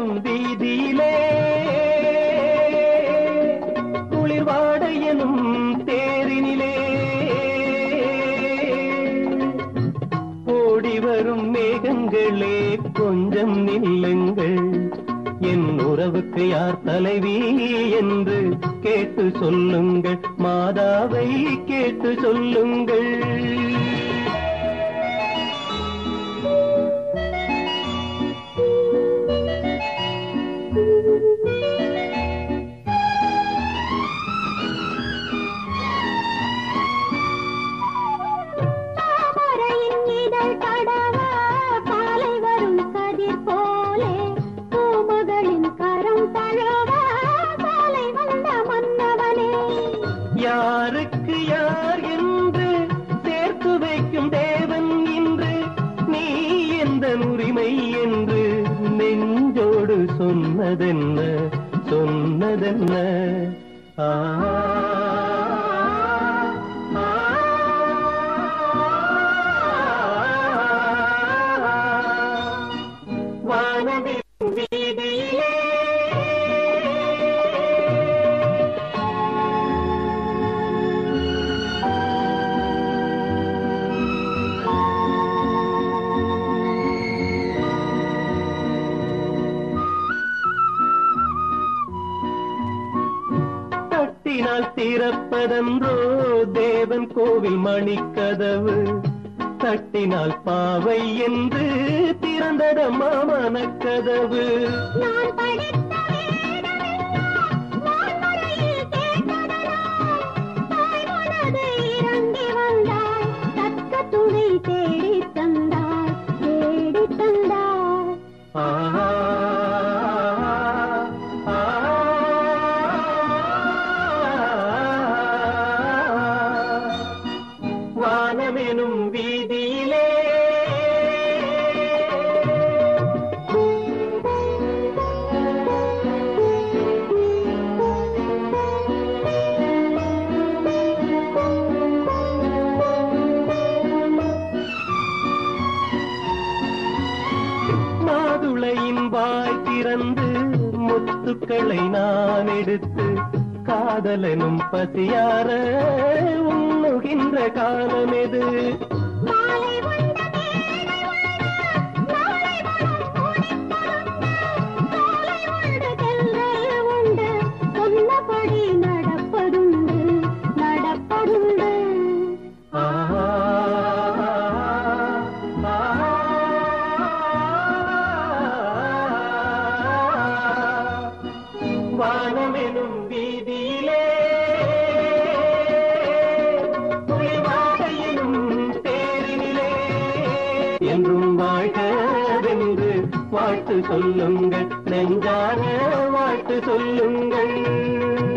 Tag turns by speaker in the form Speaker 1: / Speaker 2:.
Speaker 1: வானமெனும் வீதியிலே குளிர்வாட எனும் தேரினிலே ஓடி வரும் மேகங்களே கொஞ்சம் நில்லுங்கள் என் உறவுக்கு யார் தலைவி என்று கேட்டு சொல்லுங்கள் மாதாவை கேட்டு சொல்லுங்கள்
Speaker 2: தாமரையின் இதழ் தடவ காலை வரும் கதிர் போலே பூமகளின் கரம் தழுவ காலை வந்த மன்னவனே
Speaker 1: யாருக்கு யார் என்று சேர்த்து வைக்கும் தேவன் இன்று நீ எந்த உரிமை என்று நெஞ்சோடு சொன்னதென்ன சொன்னதென்ன ஆ, ஆ, வானவில் வீதியிலே தட்டினால் திறப்பதன்றோ தேவன் கோவில் மணிக்கதவு தட்டினால் பாவை என்று திறந்ததம்மா மனக்கதவு
Speaker 2: நான் படித்த வேதமெல்லாம் வான்மழையில் கேட்டதெல்லாம் தாய் மனது இறங்கி வந்தாய் தக்க துணை தேடி தந்தாய் தேடி தந்தாய்
Speaker 1: ஆ, ஆ, வானமெனும் வீதியிலே மாதுளையின் வாய் திறந்து முத்துக்களை நான் எடுத்து காதலனும் பசியார உண்ணுகின்ற காலம் எது
Speaker 2: மாலை வந்த மேடை உண்டு நாளை வரும் குடித்தருண்டு சோலை உண்டு தென்றல் உண்டு சொன்னபடி நடப்பதுண்டு நடப்பதுண்டு
Speaker 1: ஆ, ஆ, வானமெனும் வீதியிலே குளிர்வாடையிலும் தேரினிலே என்றும் வாழ்கவென்று வாழ்த்து சொல்லுங்கள் நெஞ்சான வாழ்த்து சொல்லுங்கள்